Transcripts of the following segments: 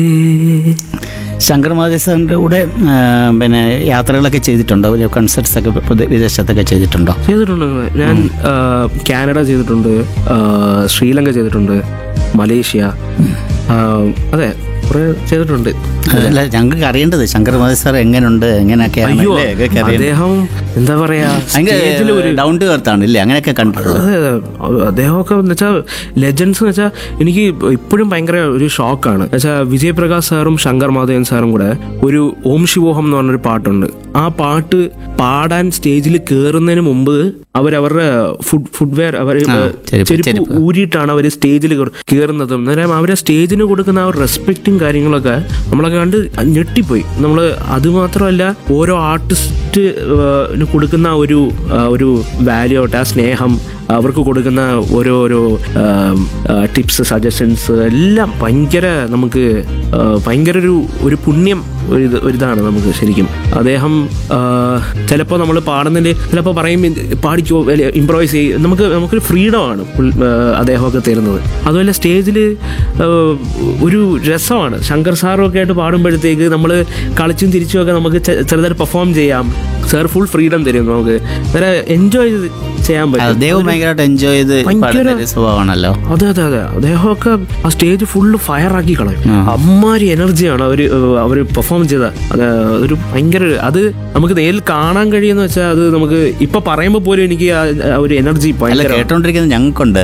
ശങ്കർ മഹാദേവന്റെ കൂടെ ആ, പിന്നെ യാത്രകളൊക്കെ ചെയ്തിട്ടുണ്ടോ ഒരു കൺസേർട്സ് ഒക്കെ പൊതു- വിദേശത്തൊക്കെ ചെയ്തിട്ടുണ്ടോ ചെയ്തിട്ടുണ്ട് ഞാൻ ആ, കാനഡ ചെയ്തിട്ടുണ്ട് ആ, ശ്രീലങ്ക ചെയ്തിട്ടുണ്ട് മലേഷ്യ ആ, അതെ കുറെ ചെയ്തിട്ടുണ്ട് അല്ല ഞങ്ങൾക്ക് അറിയേണ്ടത് ശങ്കർ മഹാദേവ് സാർ എങ്ങനെയുണ്ട് എങ്ങനെയൊക്കെയാണ് അയ്യോ അല്ലേ? ഇതൊക്കെ അറിയണം. അദ്ദേഹം എന്താ പറയാ സ്റ്റേജിൽ ഒരു ഭയങ്കര ഡൗൺ ടു എർത്ത് ആണ് ഇല്ലേ അങ്ങനെയൊക്കെ കണ്ടിട്ടുള്ളത് അതെ അതെ അദ്ദേഹമൊക്കെ എന്ന് വെച്ചാൽ ലെജൻസ് എന്ന് വെച്ചാൽ എനിക്ക് ഇപ്പോഴും ഭയങ്കര ഒരു ഷോക്കാണ് വെച്ചാൽ വിജയപ്രകാശ് സാറും ശങ്കർ മാധവൻ സാറും കൂടെ ഒരു ഓം ശിവോഹം എന്ന് പറഞ്ഞൊരു പാട്ടുണ്ട് ആ പാട്ട് പാടാൻ സ്റ്റേജിൽ കയറുന്നതിന് മുമ്പ് അവരവരുടെ ഫുഡ് ഫുഡ്വെയർ അവർ ചെരുപ്പ്, ചെരുപ്പ് ചെരുപ്പ്. ഊരിയിട്ടാണ് അവർ സ്റ്റേജിൽ കയറുന്നതും അന്നേരം അവരെ സ്റ്റേജിന് കൊടുക്കുന്ന ആ ഒരു റെസ്പെക്റ്റും കാര്യങ്ങളൊക്കെ നമ്മളൊക്കെ കണ്ട് ഞെട്ടിപ്പോയി നമ്മൾ അത് മാത്രമല്ല ഓരോ ആർട്ടിസ്റ്റ് കൊടുക്കുന്ന ആ ഒരു ആ ഒരു വാല്യൂ ആവട്ടെ ആ സ്നേഹം അവർക്ക് കൊടുക്കുന്ന ഓരോരോ ടിപ്സ് സജഷൻസ് എല്ലാം ഭയങ്കര നമുക്ക് ആ, ഭയങ്കര ഒരു ഒരു പുണ്യം ഒരു ഇത് ഒരിതാണ് നമുക്ക് ശരിക്കും അദ്ദേഹം ചിലപ്പോൾ നമ്മൾ പാടുന്നതിൽ ചിലപ്പോൾ പറയും ഇത് പാടിക്കോ ഇമ്പ്രവൈസ് ചെയ്യും നമുക്ക് നമുക്കൊരു ഫ്രീഡമാണ് അദ്ദേഹമൊക്കെ തരുന്നത് അതുപോലെ സ്റ്റേജിൽ ഒരു രസമാണ് ശങ്കർ സാറും ഒക്കെ ആയിട്ട് പാടുമ്പോഴത്തേക്ക് നമ്മൾ കളിച്ചും തിരിച്ചും ഒക്കെ നമുക്ക് ചെ- ചെറുതായിട്ട് പെർഫോം ചെയ്യാം സാർ ഫുൾ ഫ്രീഡം തരും നമുക്ക് വളരെ എൻജോയ് ചെയ്യാൻ പറ്റും അദ്ദേഹം ഭയങ്കരമായിട്ട് എൻജോയ് ചെയ്ത് ഭയങ്കര- പാടുന്ന ഒരു സ്വഭാവമാണല്ലോ അതെ അതെ അതെ അദ്ദേഹമൊക്കെ ആ സ്റ്റേജ് ഫുള്ള് ഫയർ ആക്കി കളയും ആ. അമ്മാരി എനർജിയാണ് അവര് അവര് പെർഫോം ചെയ്ത അത് ഒരു ഭയങ്കര അത് നമുക്ക് നേരിൽ കാണാൻ കഴിയുന്ന വെച്ചാൽ അത് നമുക്ക് ഇപ്പൊ പറയുമ്പോൾ പോലും എനിക്ക് ആ ആ ഒരു എനർജി അല്ല ഭയങ്കര കേട്ടോണ്ടിരിക്കുന്നത് ഞങ്ങൾക്കുണ്ട്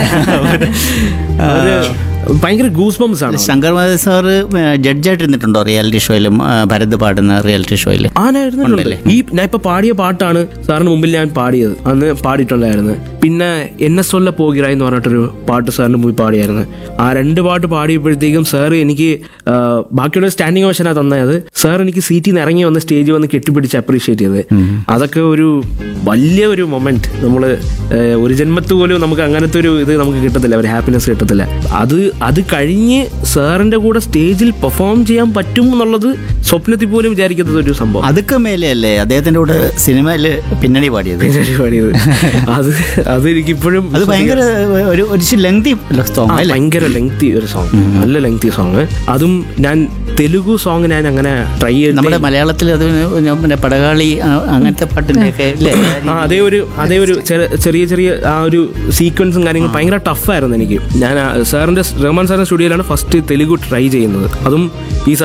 ഒരു ഭയങ്കര ഗൂസ് ബംസ് ആണ് ശങ്കർ മഹാദേവ് സാറ് ജഡ്ജായിട്ട് ഇരുന്നിട്ടുണ്ടോ റിയാലിറ്റി ഷോയിലും ആ, ഭരത് പാടുന്ന റിയാലിറ്റി ഷോയിൽ ആനായിരുന്നുണ്ട് ഈ ഞാൻ ഇപ്പൊ പാടിയ പാട്ടാണ് സാറിന് മുമ്പിൽ ഞാൻ പാടിയത് അന്ന് പാടിയിട്ടുണ്ടായിരുന്നു പിന്നെ എന്നെ സൊല്ല പോകിറ എന്ന് പറഞ്ഞിട്ടൊരു പാട്ട് സാറിന് മുമ്പിൽ പാടിയായിരുന്നു ആ രണ്ട് പാട്ട് പാടിയപ്പോഴത്തേക്കും സാർ എനിക്ക് ആ, ബാക്കിയുള്ള സ്റ്റാൻഡിങ് ഓഷനാ തന്നത് സാർ എനിക്ക് സീറ്റിൽ നിന്ന് ഇറങ്ങി വന്ന് സ്റ്റേജിൽ വന്ന് കെട്ടിപ്പിടിച്ച് അപ്രീഷിയേറ്റ് ചെയ്തത് അതൊക്കെ ഒരു വലിയ ഒരു മൊമെന്റ് നമ്മൾ ഒരു ജന്മത്ത് പോലും നമുക്ക് അങ്ങനത്തെ ഒരു ഇത് നമുക്ക് കിട്ടത്തില്ല ഒരു ഹാപ്പിനെസ് കിട്ടത്തില്ല അത് അത് കഴിഞ്ഞ് സാറിന്റെ കൂടെ സ്റ്റേജിൽ പെർഫോം ചെയ്യാൻ പറ്റും എന്നുള്ളത് സ്വപ്നത്തിൽ പോലും വിചാരിക്കാത്തത് ഒരു സംഭവം അതൊക്കെ മേലെയല്ലേ അദ്ദേഹത്തിന്റെ കൂടെ സിനിമയിൽ പിന്നണി പാടിയത് പിന്നണി പാടിയത് അത് അത് എനിക്കിപ്പോഴും അത് ഭയങ്കര ഒരു ഒരു ലെങ്തി സോങ് ആ, അല്ലേ ഭയങ്കര ലെങ്തി ഒരു സോങ് നല്ല ലെങ്തി സോങ് അതും ഞാൻ തെലുഗു സോങ് ഞാൻ അങ്ങനെ ട്രൈ ചെയ്ത് നമ്മുടെ മലയാളത്തിൽ അത് പിന്നെ പടകാളി ആ, അങ്ങനത്തെ പാട്ടിന്റെ ഒക്കെ അല്ലേ ആ അതേ ഒരു അതേ ഒരു ചെറിയ ചെറിയ ചെറിയ ആ ഒരു സീക്വൻസും കാര്യങ്ങളും ഭയങ്കര ടഫായിരുന്നു എനിക്ക് ഞാൻ ആ സാറിന്റെ റഹ്മാൻ സാറിന്റെ സ്റ്റുഡിയോയിലാണ് ഫസ്റ്റ് തെലുഗു ട്രൈ ചെയ്യുന്നത് അതും ഈ